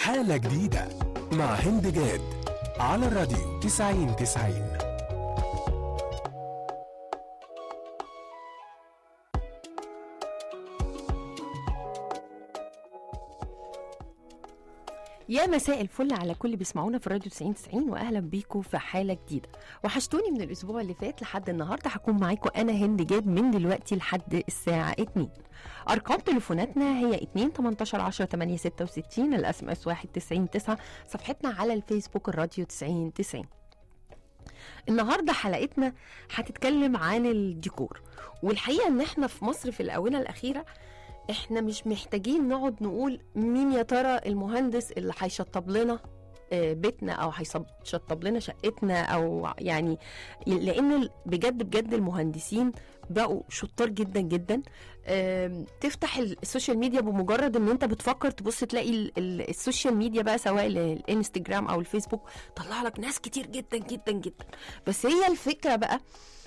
حالة جديدة مع هند جاد على الراديو 90 90 يا مساء الفل على كل اللي بيسمعونا في الراديو 90 90 واهلا بيكم في حاله جديده وحشتوني من الاسبوع اللي فات لحد النهارده هكون معاكم انا هند جاد من دلوقتي لحد الساعه 2 ارقام تليفوناتنا هي 2 18 10 8 66 الاس ام اس 1 90 9 صفحتنا على الفيسبوك الراديو 90 90 النهارده حلقتنا هتتكلم عن الديكور والحقيقه ان احنا في مصر في الاونه الاخيره احنا مش محتاجين نقعد نقول مين يا ترى المهندس اللي هيشطب لنا آه، بيتنا او هيشطب لنا شقتنا او يعني لان ال- بجد بجد المهندسين بقوا شطار جدا جدا آم، تفتح ال- السوشيال ميديا بمجرد ان انت بتفكر تبص تلاقي ال- ال- السوشيال ميديا بقى سواء ال- الانستجرام او الفيسبوك طلع لك ناس كتير جدا جدا جدا بس هي الفكره بقى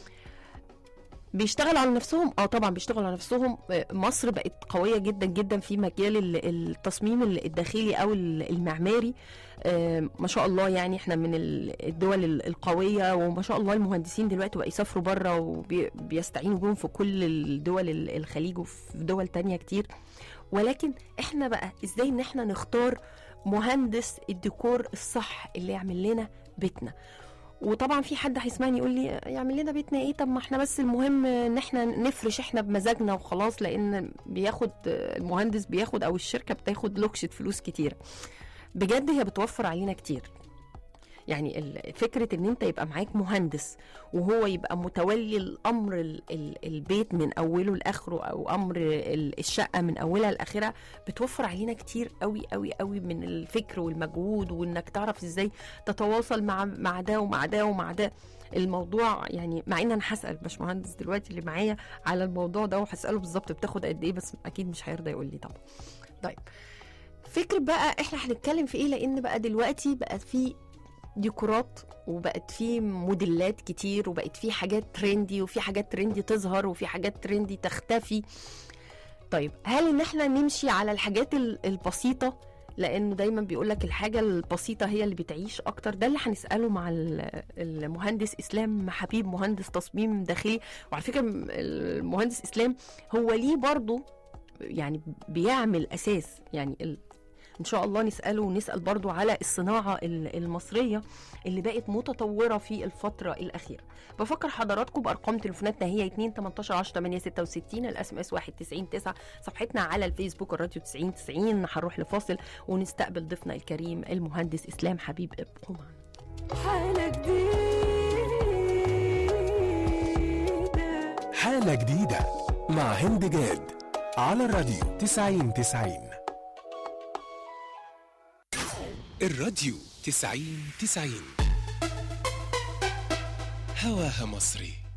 بيشتغلوا على نفسهم اه طبعا بيشتغلوا على نفسهم آه، مصر بقت قويه جدا جدا في مجال ال- التصميم ال- الداخلي او ال- المعماري آه، ما شاء الله يعني احنا من ال- الدول ال- القويه وما شاء الله المهندسين دلوقتي بقى يسافروا بره وبيستعينوا بيهم في كل الدول ال- الخليج وفي دول تانية كتير ولكن احنا بقى ازاي ان احنا نختار مهندس الديكور الصح اللي يعمل لنا بيتنا وطبعا في حد هيسمعني يقول لي يعمل لنا بيتنا ايه طب ما احنا بس المهم ان احنا نفرش احنا بمزاجنا وخلاص لان بياخد المهندس بياخد او الشركه بتاخد لوكشه فلوس كتيره بجد هي بتوفر علينا كتير يعني ال- فكرة ان انت يبقى معاك مهندس وهو يبقى متولي الامر ال- ال- البيت من اوله لاخره او امر ال- الشقة من اولها لاخرها بتوفر علينا كتير قوي قوي قوي من الفكر والمجهود وانك تعرف ازاي تتواصل مع مع ده ومع ده ومع ده الموضوع يعني مع ان انا هسال باشمهندس دلوقتي اللي معايا على الموضوع ده وهساله بالظبط بتاخد قد ايه بس اكيد مش هيرضى يقول لي طبعا طيب فكر بقى احنا هنتكلم في ايه لان بقى دلوقتي بقى في ديكورات وبقت في موديلات كتير وبقت في حاجات ترندي وفي حاجات ترندي تظهر وفي حاجات ترندي تختفي طيب هل ان احنا نمشي على الحاجات ال- البسيطه لانه دايما بيقول لك الحاجه البسيطه هي اللي بتعيش اكتر ده اللي هنساله مع ال- المهندس اسلام حبيب مهندس تصميم داخلي وعلى فكره م- المهندس اسلام هو ليه برضه يعني بيعمل اساس يعني ال... ان شاء الله نساله ونسال برضو على الصناعه ال- المصريه اللي بقت متطوره في الفتره الاخيره بفكر حضراتكم بارقام تليفوناتنا هي 2 18 10 8 66 الاس ام اس 1 90 9 صفحتنا على الفيسبوك الراديو 90 90 هنروح لفاصل ونستقبل ضيفنا الكريم المهندس اسلام حبيب ابقوا معنا حالة جديدة حالة جديدة مع هند جاد على الراديو 90 90 الراديو 90 90 هواها مصري